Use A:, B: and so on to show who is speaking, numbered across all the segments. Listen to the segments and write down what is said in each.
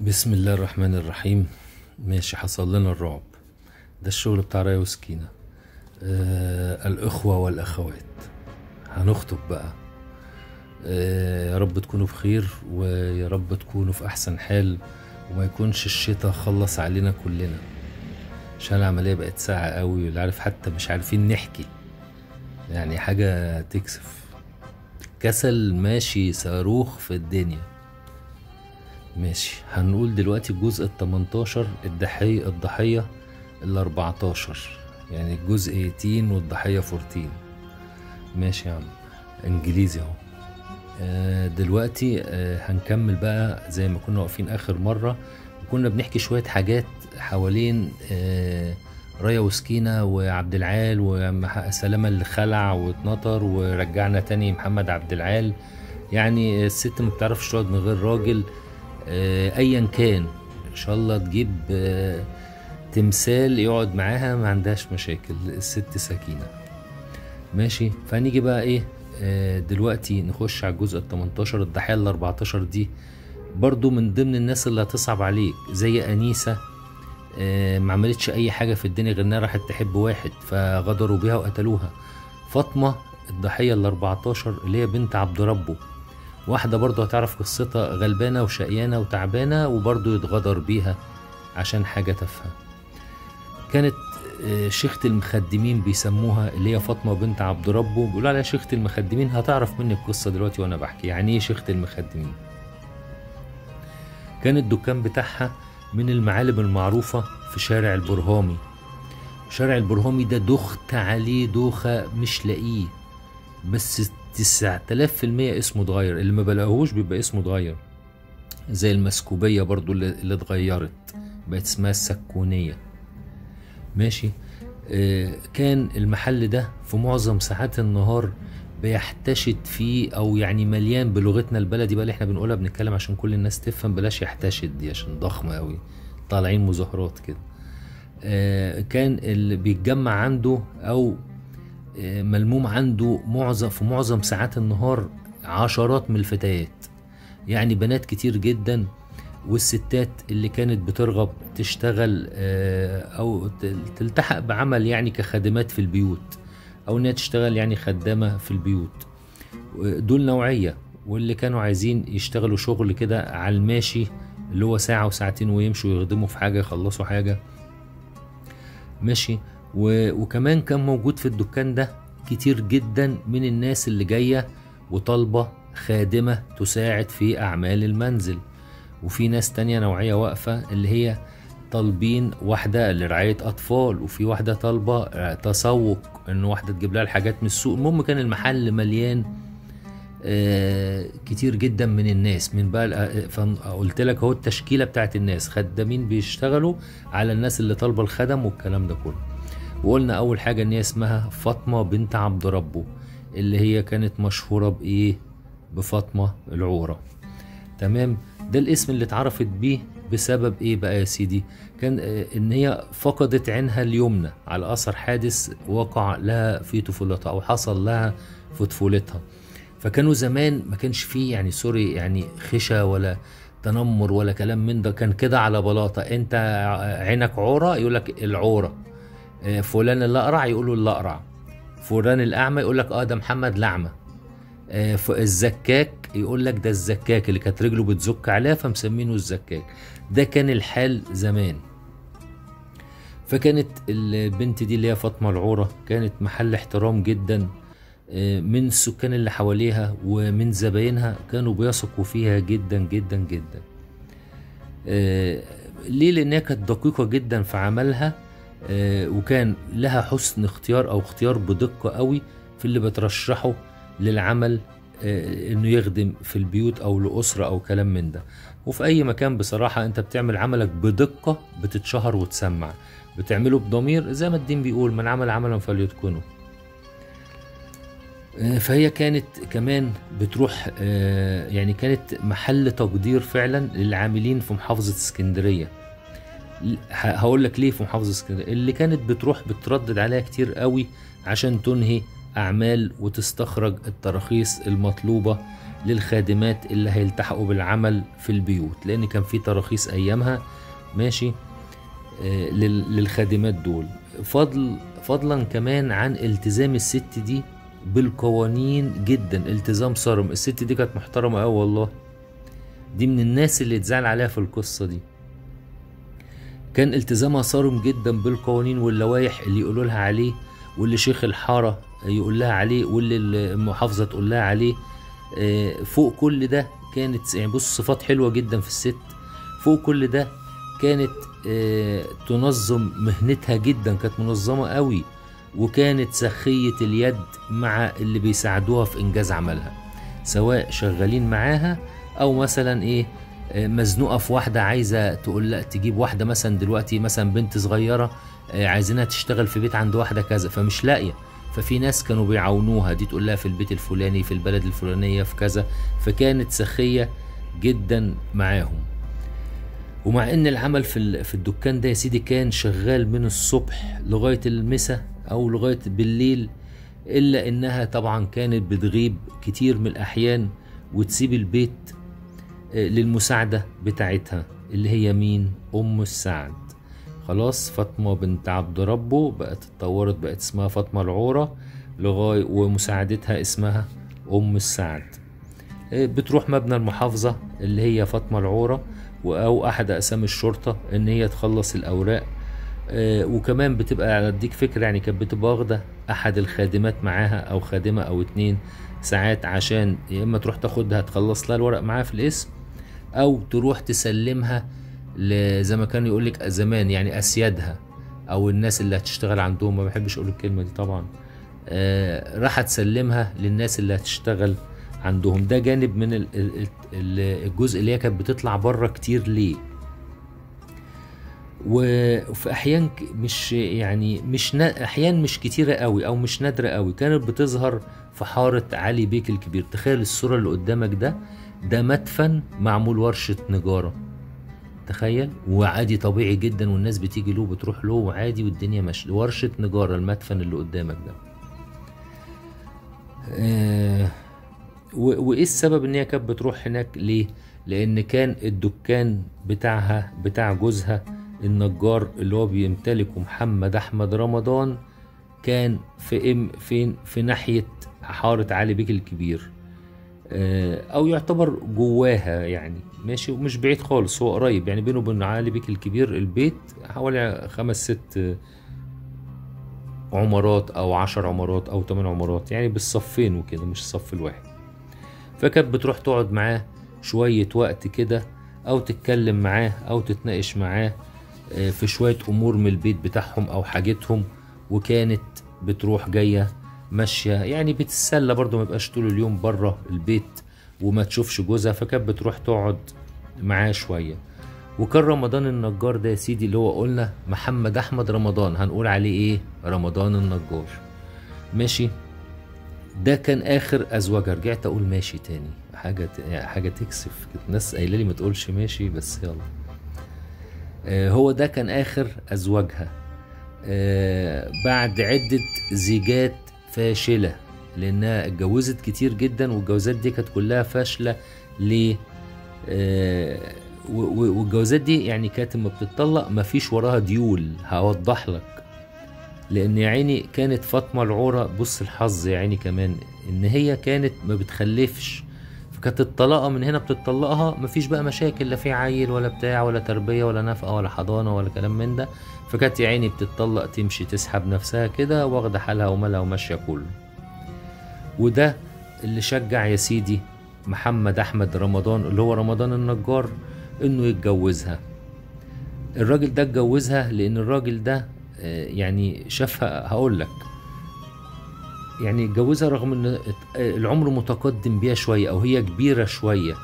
A: بسم الله الرحمن الرحيم ماشي حصل لنا الرعب ده الشغل بتاع رايا وسكينة آه الإخوة والأخوات هنخطب بقى آه يا رب تكونوا بخير ويا رب تكونوا في أحسن حال وما يكونش الشتاء خلص علينا كلنا عشان العملية بقت ساعة قوي واللي عارف حتى مش عارفين نحكي يعني حاجة تكسف كسل ماشي صاروخ في الدنيا ماشي هنقول دلوقتي الجزء ال 18 الضحية الضحية ال 14 يعني الجزء 18 والضحية 14 ماشي يا عم انجليزي اهو آه، دلوقتي آه، هنكمل بقى زي ما كنا واقفين اخر مرة كنا بنحكي شوية حاجات حوالين آه، رايا وسكينة وعبد العال وسلامة اللي خلع واتنطر ورجعنا تاني محمد عبد العال يعني الست ما بتعرفش تقعد من غير راجل آه، ايا كان ان شاء الله تجيب آه، تمثال يقعد معاها ما عندهاش مشاكل الست سكينة ماشي فهنيجي بقى ايه آه، دلوقتي نخش على الجزء ال 18 الضحية ال 14 دي برضو من ضمن الناس اللي هتصعب عليك زي أنيسة آه، ما عملتش أي حاجة في الدنيا غير إنها راحت تحب واحد فغدروا بيها وقتلوها فاطمة الضحية ال 14 اللي هي بنت عبد ربه واحدة برضه هتعرف قصتها غلبانة وشقيانة وتعبانة وبرضه يتغدر بيها عشان حاجة تافهة كانت آه، شيخة المخدمين بيسموها اللي هي فاطمة بنت عبد ربه بيقولوا عليها شيخة المخدمين هتعرف مني القصة دلوقتي وأنا بحكي يعني إيه شيخة المخدمين كان الدكان بتاعها من المعالم المعروفة في شارع البرهامي شارع البرهامي ده دخت عليه دوخة مش لاقيه بس تسعة آلاف في المية اسمه اتغير اللي ما بلاقوهوش بيبقى اسمه اتغير زي المسكوبية برضو اللي, اللي اتغيرت بقت اسمها السكونية ماشي آه كان المحل ده في معظم ساعات النهار بيحتشد فيه او يعني مليان بلغتنا البلدي بقى اللي احنا بنقولها بنتكلم عشان كل الناس تفهم بلاش يحتشد دي عشان ضخمة قوي طالعين مظاهرات كده آه كان اللي بيتجمع عنده او آه، ملموم عنده معظم في معظم ساعات النهار عشرات من الفتيات يعني بنات كتير جدا والستات اللي كانت بترغب تشتغل آه، او ت- تلتحق بعمل يعني كخادمات في البيوت او انها تشتغل يعني خدامة في البيوت دول نوعية واللي كانوا عايزين يشتغلوا شغل كده على الماشي اللي هو ساعة وساعتين ويمشوا يخدموا في حاجة يخلصوا حاجة ماشي و... وكمان كان موجود في الدكان ده كتير جدا من الناس اللي جاية وطالبة خادمة تساعد في أعمال المنزل وفي ناس تانية نوعية واقفة اللي هي طالبين واحدة لرعاية أطفال وفي واحدة طالبة آه، تسوق إن واحدة تجيب لها الحاجات من السوق المهم كان المحل مليان آه، كتير جدا من الناس من بقى قلت لك اهو التشكيله بتاعت الناس خدامين بيشتغلوا على الناس اللي طالبه الخدم والكلام ده كله وقلنا اول حاجه ان هي اسمها فاطمه بنت عبد ربه اللي هي كانت مشهوره بايه بفاطمه العوره تمام ده الاسم اللي اتعرفت بيه بسبب ايه بقى يا سيدي كان آه، ان هي فقدت عينها اليمنى على اثر حادث وقع لها في طفولتها او حصل لها في طفولتها فكانوا زمان ما كانش فيه يعني سوري يعني خشة ولا تنمر ولا كلام من ده كان كده على بلاطة انت عينك عورة يقول لك العورة آه، فلان الأقرع يقولوا الأقرع فلان الأعمى يقول لك اه ده محمد الأعمى آه، ف- الزكاك يقول لك ده الزكاك اللي كانت رجله بتزك عليها فمسمينه الزكاك ده كان الحال زمان فكانت البنت دي اللي هي فاطمة العورة كانت محل احترام جدا آه، من السكان اللي حواليها ومن زباينها كانوا بيثقوا فيها جدا جدا جدا آه، ليه لانها كانت دقيقة جدا في عملها آه، وكان لها حسن اختيار او اختيار بدقة قوي في اللي بترشحه للعمل آه، انه يخدم في البيوت او لاسرة او كلام من ده وفي اي مكان بصراحة انت بتعمل عملك بدقة بتتشهر وتسمع بتعمله بضمير زي ما الدين بيقول من عمل عملا فليتقنه آه، فهي كانت كمان بتروح آه، يعني كانت محل تقدير فعلا للعاملين في محافظة اسكندرية ل- ه- هقول لك ليه في محافظة اسكندرية اللي كانت بتروح بتردد عليها كتير قوي عشان تنهي أعمال وتستخرج التراخيص المطلوبة للخادمات اللي هيلتحقوا بالعمل في البيوت لأن كان في تراخيص أيامها ماشي آه، لل- للخادمات دول فضل فضلا كمان عن التزام الست دي بالقوانين جدا التزام صارم الست دي كانت محترمة أوي والله دي من الناس اللي اتزعل عليها في القصة دي كان التزامها صارم جدا بالقوانين واللوائح اللي يقولوا لها عليه واللي شيخ الحارة يقول لها عليه واللي المحافظة تقول لها عليه آه، فوق كل ده كانت يعني بص صفات حلوة جدا في الست فوق كل ده كانت آه، تنظم مهنتها جدا كانت منظمة قوي وكانت سخية اليد مع اللي بيساعدوها في إنجاز عملها سواء شغالين معاها أو مثلا إيه آه، مزنوقة في واحدة عايزة تقول لا تجيب واحدة مثلا دلوقتي مثلا بنت صغيرة آه، عايزينها تشتغل في بيت عند واحدة كذا فمش لاقية ففي ناس كانوا بيعاونوها دي تقول لها في البيت الفلاني في البلد الفلانية في كذا فكانت سخية جدا معاهم ومع ان العمل في ال- في الدكان ده يا سيدي كان شغال من الصبح لغايه المساء او لغايه بالليل الا انها طبعا كانت بتغيب كتير من الاحيان وتسيب البيت آه، للمساعده بتاعتها اللي هي مين ام السعد خلاص فاطمه بنت عبد ربه بقت اتطورت بقت اسمها فاطمه العوره لغايه ومساعدتها اسمها ام السعد بتروح مبنى المحافظة اللي هي فاطمة العورة و- أو أحد أقسام الشرطة إن هي تخلص الأوراق آه، وكمان بتبقى أديك فكرة يعني كانت بتبقى واخدة أحد الخادمات معاها أو خادمة أو اتنين ساعات عشان يا إما تروح تاخدها تخلص لها الورق معاها في الاسم أو تروح تسلمها ل- زي ما كانوا يقولك زمان يعني أسيادها أو الناس اللي هتشتغل عندهم ما بحبش أقول الكلمة دي طبعا آه، راح تسلمها للناس اللي هتشتغل عندهم ده جانب من ال- ال- ال- الجزء اللي هي كانت بتطلع بره كتير ليه وفي احيان ك- مش يعني مش نا- احيان مش كتيره قوي او مش نادره قوي كانت بتظهر في حاره علي بيك الكبير تخيل الصوره اللي قدامك ده ده مدفن معمول ورشه نجاره تخيل وعادي طبيعي جدا والناس بتيجي له بتروح له وعادي والدنيا ماشيه ورشه نجاره المدفن اللي قدامك ده آه و- وايه السبب ان هي كانت بتروح هناك ليه لان كان الدكان بتاعها بتاع جوزها النجار اللي هو بيمتلكه محمد احمد رمضان كان في ام فين في ناحيه حاره علي بيك الكبير آه، او يعتبر جواها يعني ماشي ومش بعيد خالص هو قريب يعني بينه وبين علي بيك الكبير البيت حوالي خمس ست آه، عمارات او عشر عمارات او تمن عمارات يعني بالصفين وكده مش الصف الواحد فكانت بتروح تقعد معاه شوية وقت كده أو تتكلم معاه أو تتناقش معاه آه، في شوية أمور من البيت بتاعهم أو حاجتهم وكانت بتروح جاية ماشية يعني بتتسلى برضه ما يبقاش طول اليوم بره البيت وما تشوفش جوزها فكانت بتروح تقعد معاه شوية وكان رمضان النجار ده يا سيدي اللي هو قلنا محمد أحمد رمضان هنقول عليه إيه رمضان النجار ماشي ده كان اخر ازواجها رجعت اقول ماشي تاني حاجه ت- يعني حاجه تكسف كانت الناس قايله لي ما تقولش ماشي بس يلا آه، هو ده كان اخر ازواجها آه، بعد عده زيجات فاشله لانها اتجوزت كتير جدا والجوازات دي كانت كلها فاشله ليه آه، و- و- والجوازات دي يعني كانت لما بتطلق مفيش وراها ديول هوضح لك لان يا عيني كانت فاطمه العوره بص الحظ يا عيني كمان ان هي كانت ما بتخلفش فكانت الطلاقه من هنا بتطلقها مفيش بقى مشاكل لا في عيل ولا بتاع ولا تربيه ولا نفقه ولا حضانه ولا كلام من ده فكانت يا عيني بتطلق تمشي تسحب نفسها كده واخده حالها ومالها وماشيه كله وده اللي شجع يا سيدي محمد احمد رمضان اللي هو رمضان النجار انه يتجوزها الراجل ده اتجوزها لان الراجل ده آه، يعني شافها هقول لك يعني اتجوزها رغم ان ات- آه، العمر متقدم بيها شويه او هي كبيره شويه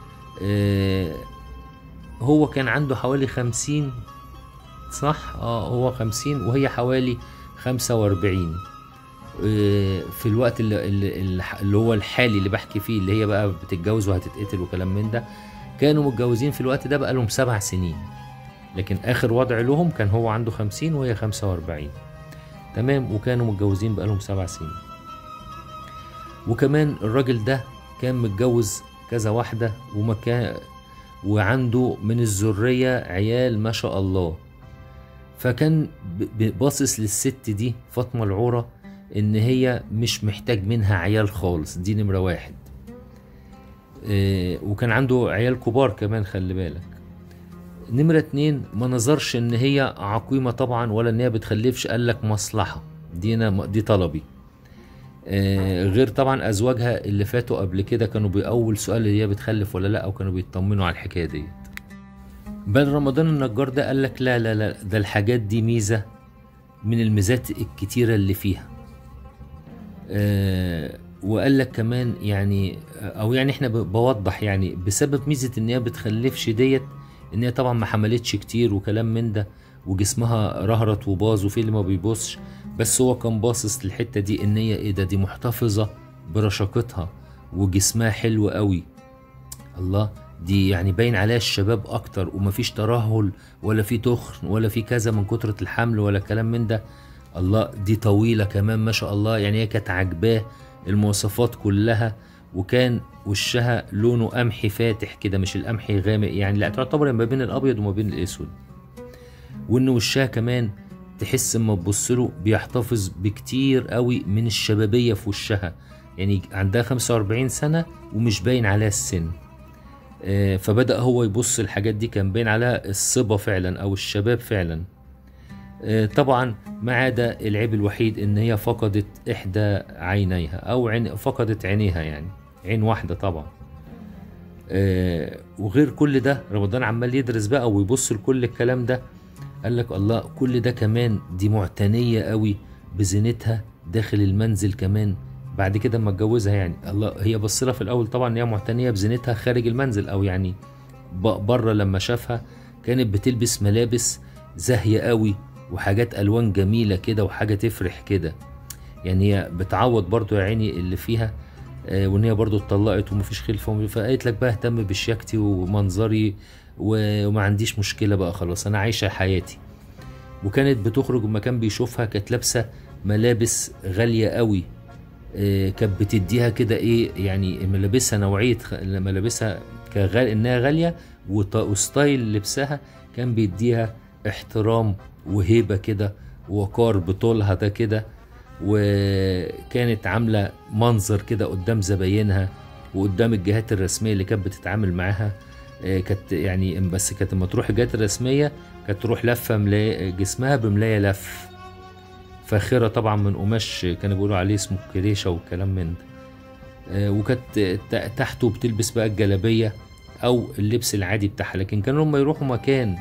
A: آه، هو كان عنده حوالي خمسين صح اه هو خمسين وهي حوالي خمسة واربعين آه، في الوقت اللي, اللي, اللي هو الحالي اللي بحكي فيه اللي هي بقى بتتجوز وهتتقتل وكلام من ده كانوا متجوزين في الوقت ده بقى لهم سبع سنين لكن اخر وضع لهم كان هو عنده خمسين وهي خمسة واربعين تمام وكانوا متجوزين بقالهم سبع سنين وكمان الراجل ده كان متجوز كذا واحدة ومكان وعنده من الذرية عيال ما شاء الله فكان باصص للست دي فاطمة العورة ان هي مش محتاج منها عيال خالص دي نمرة واحد اه وكان عنده عيال كبار كمان خلي بالك نمرة اتنين ما نظرش ان هي عقيمة طبعا ولا ان هي بتخلفش قالك مصلحة دي, أنا دي طلبي اه غير طبعا ازواجها اللي فاتوا قبل كده كانوا بأول سؤال اللي هي بتخلف ولا لا او كانوا بيطمنوا على الحكاية ديت بل رمضان النجار ده قالك لا لا لا ده الحاجات دي ميزة من الميزات الكتيرة اللي فيها آه وقال لك كمان يعني او يعني احنا بوضح يعني بسبب ميزه ان هي بتخلفش ديت ان هي طبعا ما حملتش كتير وكلام من ده وجسمها رهرت وباظ وفي اللي ما بيبصش بس هو كان باصص للحته دي ان هي ايه ده دي محتفظه برشاقتها وجسمها حلو قوي الله دي يعني باين عليها الشباب اكتر ومفيش ترهل ولا في تخن ولا في كذا من كتره الحمل ولا كلام من ده الله دي طويله كمان ما شاء الله يعني هي كانت عاجباه المواصفات كلها وكان وشها لونه قمحي فاتح كده مش القمحي غامق يعني لا تعتبر ما بين الابيض وما بين الاسود وان وشها كمان تحس اما تبص له بيحتفظ بكتير قوي من الشبابيه في وشها يعني عندها 45 سنه ومش باين عليها السن آه فبدا هو يبص الحاجات دي كان باين عليها الصبا فعلا او الشباب فعلا طبعا ما عدا العيب الوحيد ان هي فقدت احدى عينيها او عين فقدت عينيها يعني عين واحده طبعا وغير كل ده رمضان عمال يدرس بقى ويبص لكل الكلام ده قال لك الله كل ده كمان دي معتنيه قوي بزينتها داخل المنزل كمان بعد كده اما اتجوزها يعني الله هي بص لها في الاول طبعا ان هي معتنيه بزينتها خارج المنزل او يعني بره لما شافها كانت بتلبس ملابس زاهيه قوي وحاجات الوان جميله كده وحاجه تفرح كده يعني هي بتعوض برضو يا عيني اللي فيها آه وان هي برضو اتطلقت ومفيش خلفه فقالت لك بقى اهتم بشياكتي ومنظري وما عنديش مشكله بقى خلاص انا عايشه حياتي وكانت بتخرج مكان بيشوفها كانت لابسه ملابس غاليه قوي آه كانت بتديها كده ايه يعني ملابسها نوعيه ملابسها كغال انها غاليه وستايل لبسها كان بيديها احترام وهيبه كده ووقار بطولها ده كده وكانت عامله منظر كده قدام زباينها وقدام الجهات الرسميه اللي كانت بتتعامل معاها كانت يعني بس كانت لما تروح الجهات الرسميه كانت تروح لفه ملاية جسمها بملايه لف فاخره طبعا من قماش كانوا بيقولوا عليه اسمه كريشه والكلام من ده وكانت تحته بتلبس بقى الجلابيه او اللبس العادي بتاعها لكن كانوا لما يروحوا مكان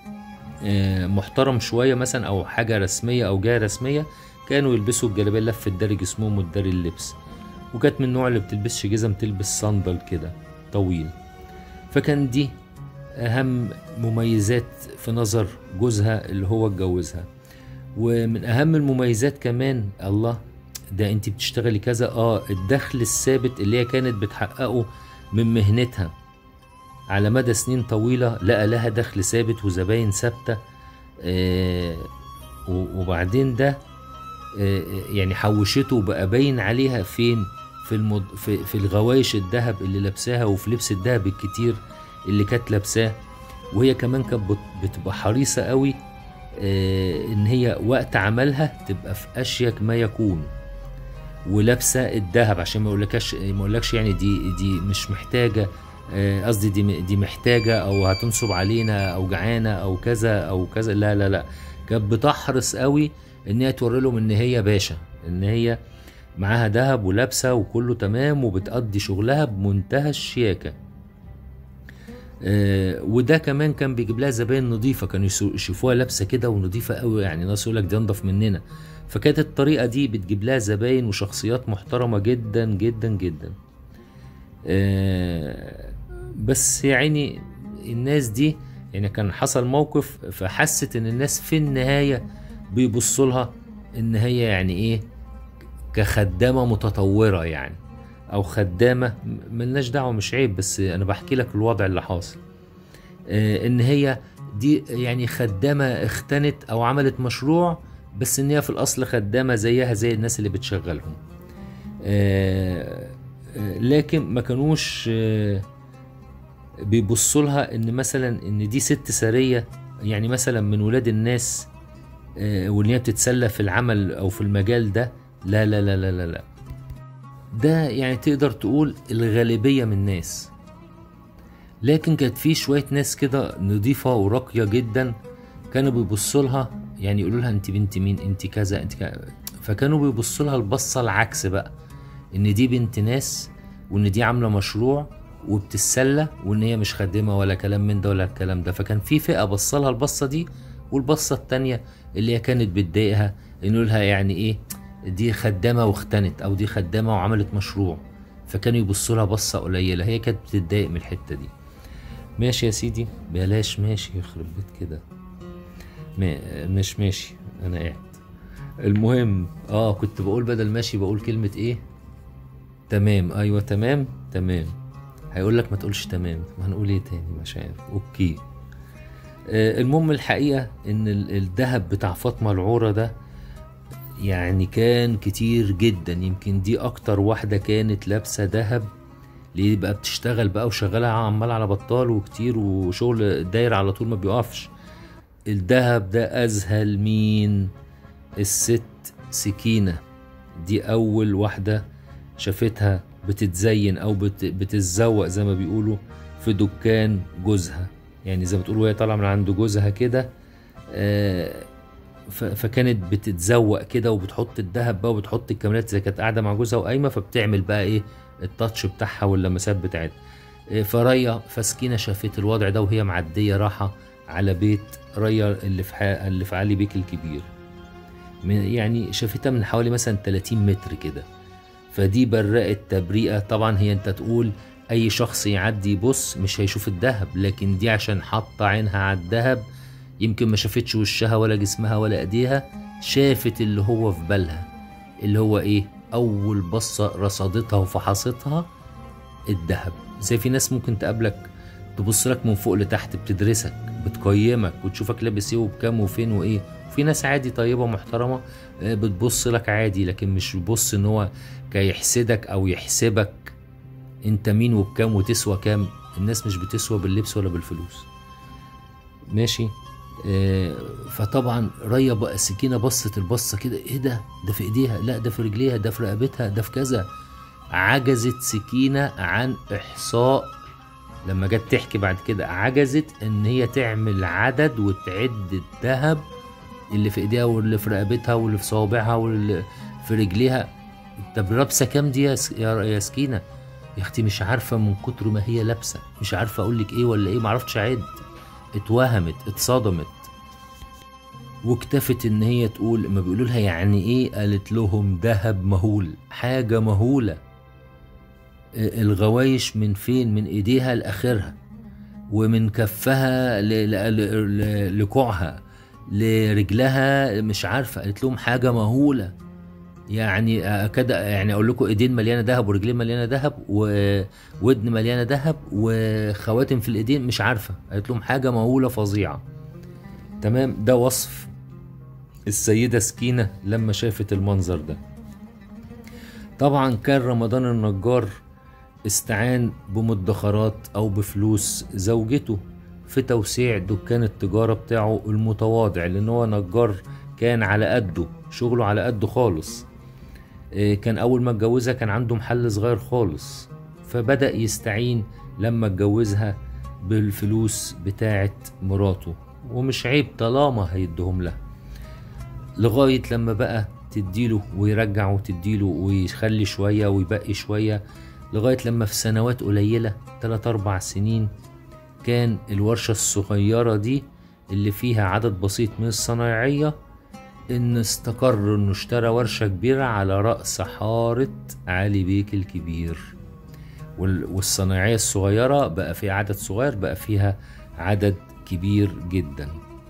A: محترم شويه مثلا او حاجه رسميه او جهه رسميه كانوا يلبسوا الجلابيه لف الداري جسمهم والداري اللبس وكانت من النوع اللي بتلبسش جزم تلبس صندل كده طويل فكان دي اهم مميزات في نظر جوزها اللي هو اتجوزها ومن اهم المميزات كمان الله ده انت بتشتغلي كذا اه الدخل الثابت اللي هي كانت بتحققه من مهنتها على مدى سنين طويلة لقى لها دخل ثابت وزباين ثابتة آه وبعدين ده آه يعني حوشته وبقى باين عليها فين في المد... في, في الغوايش الذهب اللي لابساها وفي لبس الذهب الكتير اللي كانت لابساه وهي كمان كانت بتبقى حريصة قوي آه ان هي وقت عملها تبقى في اشيك ما يكون ولابسه الذهب عشان ما اقولكش ما اقولكش يعني دي دي مش محتاجه قصدي دي دي محتاجه او هتنصب علينا او جعانه او كذا او كذا لا لا لا كانت بتحرص قوي ان هي توري لهم ان هي باشا ان هي معاها ذهب ولابسه وكله تمام وبتقضي شغلها بمنتهى الشياكه آه وده كمان كان بيجيب لها زباين نظيفه كانوا يشوفوها لابسه كده ونظيفه قوي يعني ناس يقول لك دي انضف مننا فكانت الطريقه دي بتجيب لها زباين وشخصيات محترمه جدا جدا جدا آه بس يعني الناس دي يعني كان حصل موقف فحست ان الناس في النهايه بيبصوا لها ان هي يعني ايه كخدامه متطوره يعني او خدامه ملناش دعوه مش عيب بس انا بحكي لك الوضع اللي حاصل آه ان هي دي يعني خدامه اختنت او عملت مشروع بس ان هي في الاصل خدامه زيها زي الناس اللي بتشغلهم آه، آه، لكن ما كانوش آه، بيبصوا لها ان مثلا ان دي ست سريه يعني مثلا من ولاد الناس آه، وان هي بتتسلى في العمل او في المجال ده لا لا لا لا لا, لا. ده يعني تقدر تقول الغالبيه من الناس لكن كانت في شويه ناس كده نظيفه وراقيه جدا كانوا بيبصوا لها يعني يقولوا لها انت بنت مين انت كذا انت كذا فكانوا بيبصوا لها البصه العكس بقى ان دي بنت ناس وان دي عامله مشروع وبتتسلى وان هي مش خادمه ولا كلام من ده ولا الكلام ده فكان في فئه بصلها البصه دي والبصه التانية اللي هي كانت بتضايقها انه لها يعني ايه دي خدامه واختنت او دي خدامه وعملت مشروع فكانوا يبصوا لها بصه قليله هي كانت بتتضايق من الحته دي ماشي يا سيدي بلاش ماشي يخرب بيت كده ما مش ماشي انا قاعد المهم اه كنت بقول بدل ماشي بقول كلمة ايه تمام ايوه تمام تمام هيقول لك ما تقولش تمام ما هنقول ايه تاني مش عارف اوكي آه المهم الحقيقة ان ال- الذهب بتاع فاطمة العورة ده يعني كان كتير جدا يمكن دي اكتر واحدة كانت لابسة ذهب ليه بقى بتشتغل بقى وشغالة عمال على بطال وكتير وشغل داير على طول ما بيقفش الذهب ده أذهل مين الست سكينة دي أول واحدة شافتها بتتزين أو بت بتتزوق زي ما بيقولوا في دكان جوزها يعني زي ما بتقول وهي طالعة من عند جوزها كده آه، ف- فكانت بتتزوق كده وبتحط الذهب بقى وبتحط الكاميرات زي كانت قاعدة مع جوزها وقايمة فبتعمل بقى إيه التاتش بتاعها واللمسات بتاعتها إيه، فريا فسكينة شافت الوضع ده وهي معدية راحة على بيت ريا اللي في ح- اللي في علي بيك الكبير من يعني شافتها من حوالي مثلا 30 متر كده فدي برقت تبريئة طبعا هي انت تقول اي شخص يعدي يبص مش هيشوف الذهب لكن دي عشان حاطة عينها على الذهب يمكن ما شافتش وشها ولا جسمها ولا ايديها شافت اللي هو في بالها اللي هو ايه اول بصة رصدتها وفحصتها الذهب زي في ناس ممكن تقابلك تبص لك من فوق لتحت بتدرسك بتقيمك وتشوفك لابس ايه وبكام وفين وايه في ناس عادي طيبه محترمه آه، بتبص لك عادي لكن مش بيبص ان هو كيحسدك او يحسبك انت مين وبكام وتسوى كام الناس مش بتسوى باللبس ولا بالفلوس ماشي آه، فطبعا ريا بقى السكينه بصت البصه كده ايه ده ده في ايديها لا ده في رجليها ده في رقبتها ده في كذا عجزت سكينه عن احصاء لما جت تحكي بعد كده عجزت ان هي تعمل عدد وتعد الذهب اللي في ايديها واللي في رقبتها واللي في صوابعها واللي في رجليها طب لابسه كام دي يا س- يا يا سكينه يا اختي مش عارفه من كتر ما هي لابسه مش عارفه اقول لك ايه ولا ايه ما عرفتش اعد اتوهمت اتصدمت واكتفت ان هي تقول ما بيقولوا لها يعني ايه قالت لهم ذهب مهول حاجه مهوله الغوايش من فين من ايديها لاخرها ومن كفها ل- ل- ل- لكوعها لرجلها مش عارفه قالت لهم حاجه مهوله يعني آه، كده يعني اقول لكم ايدين مليانه ذهب ورجلين مليانه ذهب وودن مليانه ذهب وخواتم في الايدين مش عارفه قالت لهم حاجه مهوله فظيعه تمام ده وصف السيده سكينه لما شافت المنظر ده طبعا كان رمضان النجار استعان بمدخرات او بفلوس زوجته في توسيع دكان التجارة بتاعه المتواضع لان هو نجار كان على قده شغله على قده خالص إيه، كان اول ما اتجوزها كان عنده محل صغير خالص فبدأ يستعين لما اتجوزها بالفلوس بتاعت مراته ومش عيب طالما هيدهم لها لغاية لما بقى تديله ويرجع وتديله ويخلي شوية ويبقي شوية لغاية لما في سنوات قليلة تلات أربع سنين كان الورشة الصغيرة دي اللي فيها عدد بسيط من الصنايعية إن استقر إنه اشترى ورشة كبيرة على رأس حارة علي بيك الكبير وال- والصنايعية الصغيرة بقى فيها عدد صغير بقى فيها عدد كبير جدا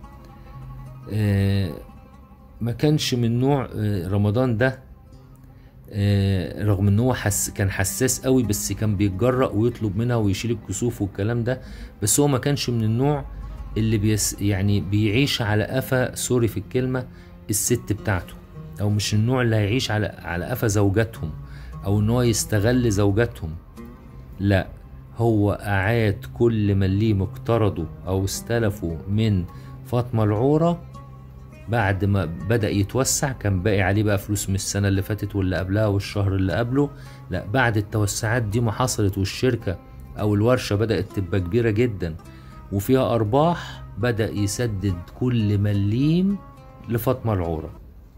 A: آه، ما كانش من نوع آه، رمضان ده آه، رغم ان هو حس كان حساس قوي بس كان بيتجرأ ويطلب منها ويشيل الكسوف والكلام ده بس هو ما كانش من النوع اللي بيس يعني بيعيش على قفا سوري في الكلمة الست بتاعته او مش النوع اللي هيعيش على على قفا زوجاتهم او ان هو يستغل زوجاتهم لا هو اعاد كل مليم اقترضوا او استلفوا من فاطمة العورة بعد ما بدأ يتوسع كان باقي عليه بقى فلوس من السنة اللي فاتت واللي قبلها والشهر اللي قبله لا بعد التوسعات دي ما حصلت والشركة أو الورشة بدأت تبقى كبيرة جدا وفيها أرباح بدأ يسدد كل مليم لفاطمة العورة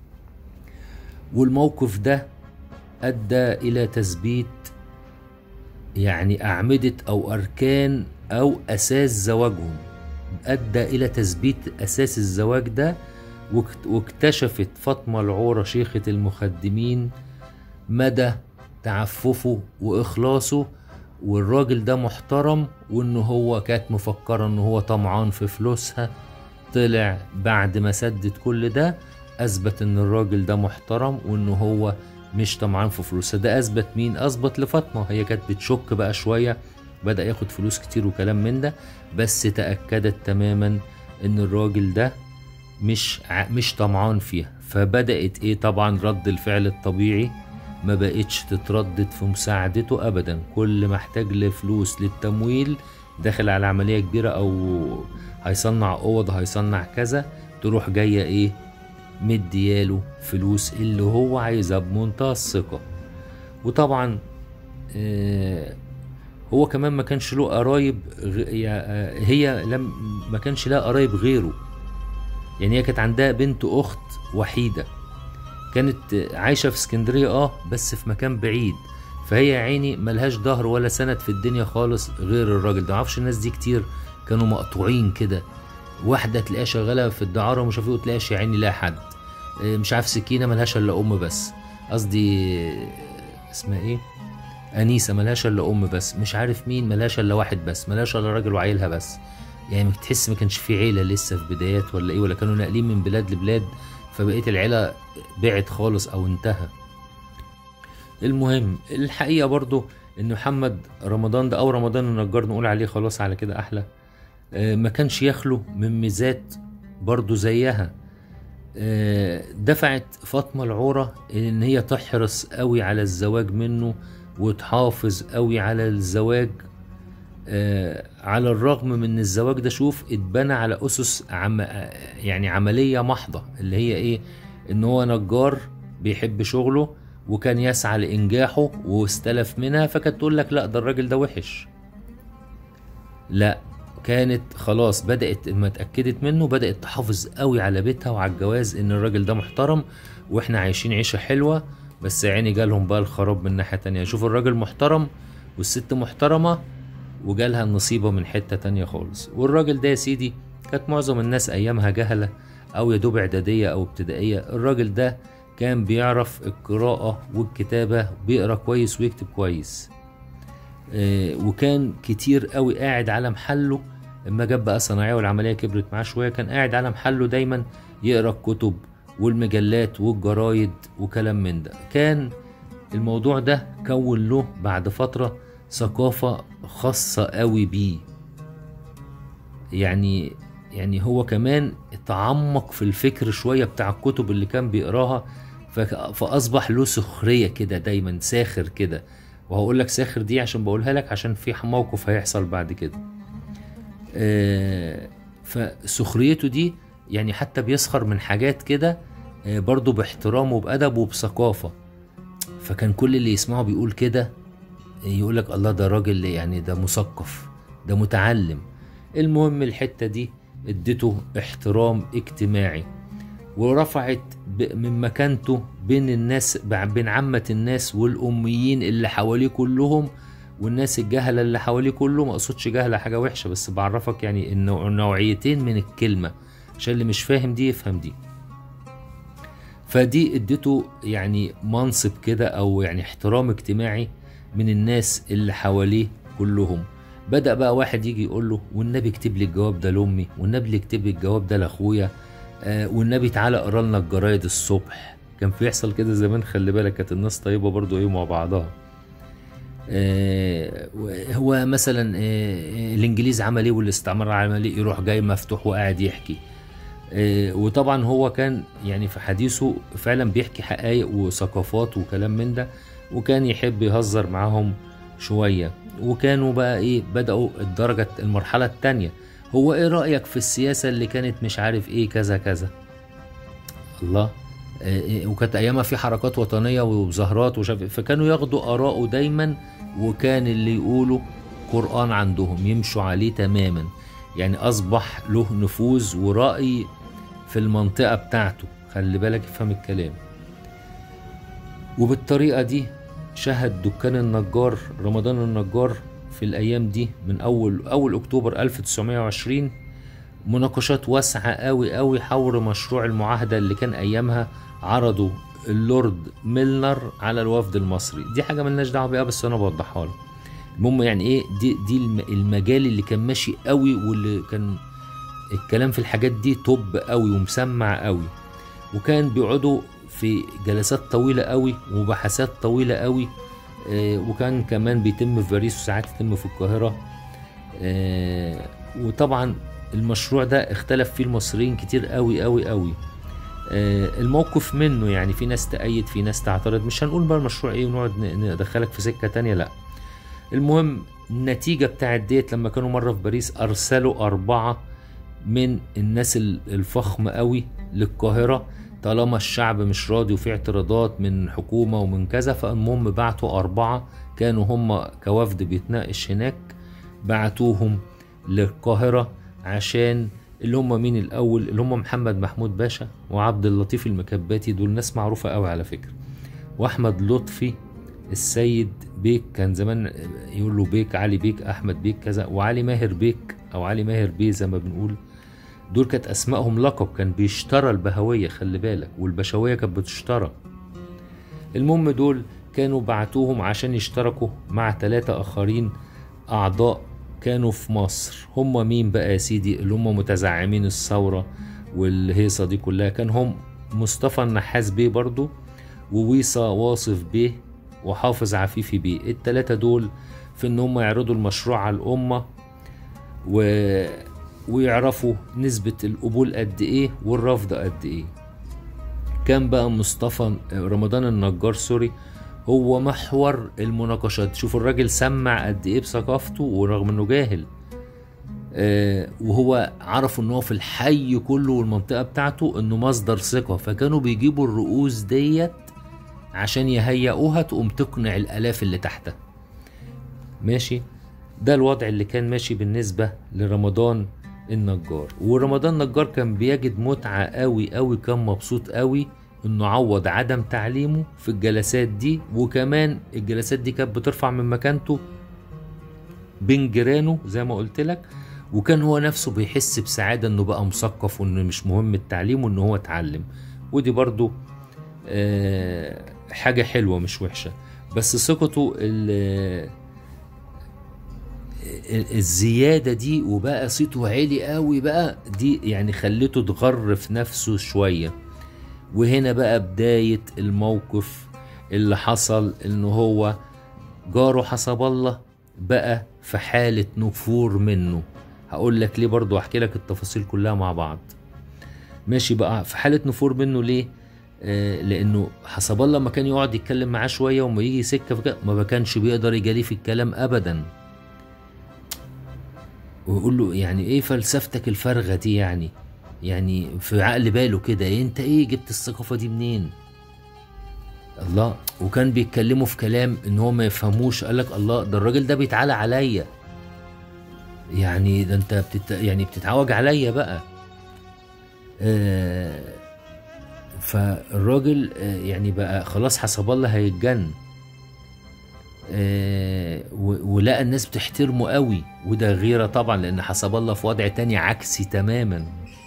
A: والموقف ده أدى إلى تثبيت يعني أعمدة أو أركان أو أساس زواجهم أدى إلى تثبيت أساس الزواج ده واكت- واكتشفت فاطمة العورة شيخة المخدمين مدى تعففه وإخلاصه والراجل ده محترم وإن هو كانت مفكرة إن هو طمعان في فلوسها طلع بعد ما سدد كل ده أثبت إن الراجل ده محترم وإن هو مش طمعان في فلوسها ده أثبت مين؟ أثبت لفاطمة هي كانت بتشك بقى شوية بدأ ياخد فلوس كتير وكلام من ده بس تأكدت تماما إن الراجل ده مش ع- مش طمعان فيها فبدأت ايه طبعا رد الفعل الطبيعي ما بقتش تتردد في مساعدته ابدا كل ما احتاج لفلوس للتمويل داخل على عملية كبيرة او هيصنع اوض هيصنع كذا تروح جاية ايه مدياله فلوس اللي هو عايزها بمنتهى الثقة وطبعا آه هو كمان ما كانش له قرايب غ- يا- آه، هي لم ما كانش لها قرايب غيره يعني هي كانت عندها بنت اخت وحيده كانت عايشه في اسكندريه اه بس في مكان بعيد فهي يا عيني ملهاش ظهر ولا سند في الدنيا خالص غير الراجل ده معرفش الناس دي كتير كانوا مقطوعين كده واحده تلاقيها شغاله في الدعاره ومش عارف ايه وتلاقيش يا عيني لا حد إيه، مش عارف سكينه ملهاش الا ام بس قصدي آه، اسمها ايه انيسه ملهاش الا ام بس مش عارف مين ملهاش الا واحد بس ملهاش الا راجل وعيلها بس يعني تحس ما كانش في عيله لسه في بدايات ولا ايه ولا كانوا ناقلين من بلاد لبلاد فبقيه العيله بعت خالص او انتهى المهم الحقيقه برضو ان محمد رمضان ده او رمضان النجار نقول عليه خلاص على كده احلى آه، ما كانش يخلو من ميزات برضو زيها آه، دفعت فاطمة العورة ان هي تحرص قوي على الزواج منه وتحافظ قوي على الزواج آه، على الرغم من ان الزواج ده شوف اتبنى على اسس عم يعني عمليه محضه اللي هي ايه ان هو نجار بيحب شغله وكان يسعى لانجاحه واستلف منها فكانت تقول لك لا ده الراجل ده وحش لا كانت خلاص بدأت لما اتأكدت منه بدأت تحافظ قوي على بيتها وعلى الجواز ان الراجل ده محترم واحنا عايشين عيشة حلوة بس يا عيني جالهم بقى الخراب من ناحية تانية شوف الراجل محترم والست محترمة وجالها النصيبة من حتة تانية خالص والراجل ده يا سيدي كانت معظم الناس أيامها جهلة أو يا دوب إعدادية أو ابتدائية الراجل ده كان بيعرف القراءة والكتابة بيقرا كويس ويكتب كويس آه، وكان كتير قوي قاعد على محله اما جاب بقى صناعيه والعمليه كبرت معاه شويه كان قاعد على محله دايما يقرا الكتب والمجلات والجرايد وكلام من ده كان الموضوع ده كون له بعد فتره ثقافه خاصه قوي بيه يعني يعني هو كمان تعمق في الفكر شويه بتاع الكتب اللي كان بيقراها فك- فاصبح له سخريه كده دايما ساخر كده وهقول لك ساخر دي عشان بقولها لك عشان في موقف هيحصل بعد كده آه، فسخريته دي يعني حتى بيسخر من حاجات كده آه، برضه باحترام وبأدب وبثقافة فكان كل اللي يسمعه بيقول كده يقول لك الله ده راجل يعني ده مثقف ده متعلم المهم الحتة دي اديته احترام اجتماعي ورفعت ب- من مكانته بين الناس بين عامة الناس والأميين اللي حواليه كلهم والناس الجهلة اللي حواليه كله ما اقصدش جهلة حاجة وحشة بس بعرفك يعني النوع- النوعيتين من الكلمة عشان اللي مش فاهم دي يفهم دي فدي اديته يعني منصب كده او يعني احترام اجتماعي من الناس اللي حواليه كلهم بدأ بقى واحد يجي يقول له والنبي اكتب لي الجواب ده لأمي والنبي اكتب لي الجواب ده لأخويا آه والنبي تعالى اقرا لنا الجرايد الصبح كان بيحصل كده زمان خلي بالك كانت الناس طيبة برضو ايه مع بعضها آه، هو مثلا آه، الانجليز عمل ايه والاستعمار عمل ايه يروح جاي مفتوح وقاعد يحكي آه، وطبعا هو كان يعني في حديثه فعلا بيحكي حقائق وثقافات وكلام من ده وكان يحب يهزر معاهم شوية وكانوا بقى ايه بدأوا الدرجة المرحلة التانية هو ايه رأيك في السياسة اللي كانت مش عارف ايه كذا كذا الله إيه وكانت ايامها في حركات وطنية ومظاهرات وشاف فكانوا ياخدوا آراءه دايما وكان اللي يقولوا قرآن عندهم يمشوا عليه تماما يعني أصبح له نفوذ ورأي في المنطقة بتاعته خلي بالك افهم الكلام وبالطريقة دي شهد دكان النجار رمضان النجار في الأيام دي من أول أول أكتوبر 1920 مناقشات واسعة قوي قوي حول مشروع المعاهدة اللي كان أيامها عرضه اللورد ميلنر على الوفد المصري دي حاجة ملناش دعوة بيها بس أنا بوضحها لك المهم يعني إيه دي دي المجال اللي كان ماشي قوي واللي كان الكلام في الحاجات دي توب قوي ومسمع قوي وكان بيقعدوا في جلسات طويلة قوي وبحثات طويلة قوي آه وكان كمان بيتم في باريس وساعات يتم في القاهرة آه وطبعا المشروع ده اختلف فيه المصريين كتير قوي قوي قوي آه الموقف منه يعني في ناس تأيد في ناس تعترض مش هنقول بقى المشروع ايه ونقعد ندخلك في سكة تانية لا المهم النتيجة بتاعت ديت لما كانوا مرة في باريس أرسلوا أربعة من الناس الفخمة قوي للقاهرة طالما الشعب مش راضي وفي اعتراضات من حكومة ومن كذا فالمهم بعتوا أربعة كانوا هم كوفد بيتناقش هناك بعتوهم للقاهرة عشان اللي هم مين الأول اللي هم محمد محمود باشا وعبد اللطيف المكباتي دول ناس معروفة قوي على فكرة وأحمد لطفي السيد بيك كان زمان يقول له بيك علي بيك أحمد بيك كذا وعلي ماهر بيك أو علي ماهر بيه زي ما بنقول دول كانت اسمائهم لقب كان بيشترى البهويه خلي بالك والبشويه كانت بتشترى المهم دول كانوا بعتوهم عشان يشتركوا مع ثلاثة آخرين أعضاء كانوا في مصر هم مين بقى يا سيدي اللي هم متزعمين الثورة والهيصة دي كلها كان هم مصطفى النحاس بيه برضو وويصة واصف بيه وحافظ عفيفي بيه التلاتة دول في ان هم يعرضوا المشروع على الأمة و ويعرفوا نسبة القبول قد ايه والرفض قد ايه كان بقى مصطفى رمضان النجار سوري هو محور المناقشات شوف الراجل سمع قد ايه بثقافته ورغم انه جاهل آه وهو عرفوا ان هو في الحي كله والمنطقة بتاعته انه مصدر ثقة فكانوا بيجيبوا الرؤوس ديت عشان يهيئوها تقوم تقنع الالاف اللي تحتها ماشي ده الوضع اللي كان ماشي بالنسبة لرمضان النجار ورمضان نجار كان بيجد متعة قوي قوي كان مبسوط قوي انه عوض عدم تعليمه في الجلسات دي وكمان الجلسات دي كانت بترفع من مكانته بين جيرانه زي ما قلت لك وكان هو نفسه بيحس بسعادة انه بقى مثقف وانه مش مهم التعليم وانه هو اتعلم ودي برضو آه حاجة حلوة مش وحشة بس ثقته الزيادة دي وبقى صيته عالي قوي بقى دي يعني خلته تغر في نفسه شوية وهنا بقى بداية الموقف اللي حصل انه هو جاره حسب الله بقى في حالة نفور منه هقول لك ليه برضو احكي لك التفاصيل كلها مع بعض ماشي بقى في حالة نفور منه ليه آه لانه حسب الله لما كان يقعد يتكلم معاه شوية وما يجي سكة ما كانش بيقدر يجاليه في الكلام ابدا ويقول له يعني ايه فلسفتك الفارغه دي يعني يعني في عقل باله كده إيه انت ايه جبت الثقافه دي منين الله وكان بيتكلموا في كلام ان هو ما يفهموش قال لك الله ده الراجل ده بيتعالى عليا يعني ده انت بتت... يعني بتتعوج عليا بقى آه فالراجل آه يعني بقى خلاص حسب الله هيتجن آه ولقى الناس بتحترمه قوي وده غيره طبعا لان حسب الله في وضع تاني عكسي تماما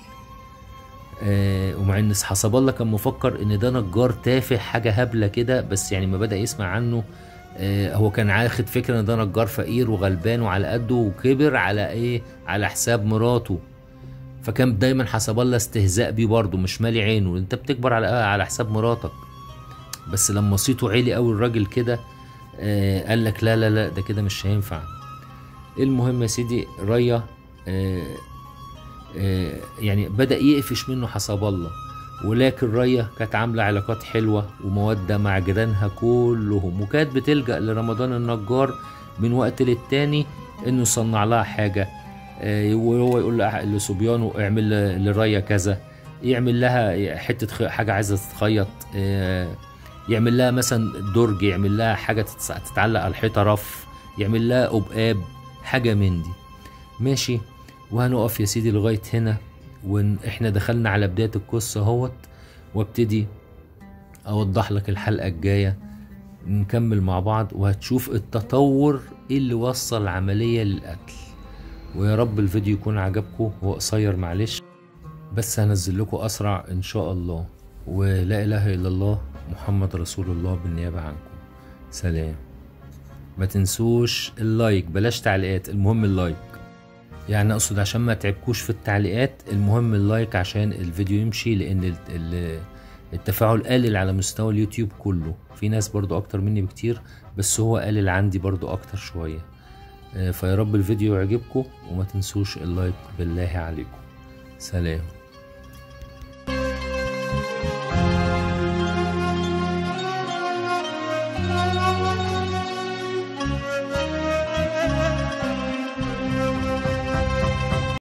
A: آه ومع ان حسب الله كان مفكر ان ده نجار تافه حاجه هبله كده بس يعني ما بدا يسمع عنه آه هو كان عاخد فكره ان ده نجار فقير وغلبان وعلى قده وكبر على ايه على حساب مراته فكان دايما حسب الله استهزاء بيه برضه مش مالي عينه انت بتكبر على على حساب مراتك بس لما صيته عالي قوي الراجل كده آه قال لك لا لا لا ده كده مش هينفع المهم يا سيدي ريا آه آه يعني بدأ يقفش منه حسب الله ولكن ريا كانت عاملة علاقات حلوة ومودة مع جيرانها كلهم وكانت بتلجأ لرمضان النجار من وقت للتاني انه يصنع لها حاجة آه، وهو يقول لها- لصبيانه اعمل ل- لريا كذا يعمل لها حتة خ- حاجة عايزة تتخيط آه، يعمل لها مثلا درج يعمل لها حاجة تتس- تتعلق على الحيطة رف يعمل لها قبقاب حاجة من دي ماشي وهنقف يا سيدي لغاية هنا واحنا دخلنا على بداية القصة اهوت وابتدي اوضح لك الحلقة الجاية نكمل مع بعض وهتشوف التطور اللي وصل العملية للقتل ويا رب الفيديو يكون عجبكم هو قصير معلش بس هنزل لكم اسرع ان شاء الله ولا اله الا الله محمد رسول الله بالنيابة عنكم سلام ما تنسوش اللايك بلاش تعليقات المهم اللايك يعني اقصد عشان ما تعبكوش في التعليقات المهم اللايك عشان الفيديو يمشي لان ال- ال- التفاعل قلل على مستوى اليوتيوب كله في ناس برضو اكتر مني بكتير بس هو قلل عندي برضو اكتر شوية آه، فيا رب الفيديو يعجبكم وما تنسوش اللايك بالله عليكم سلام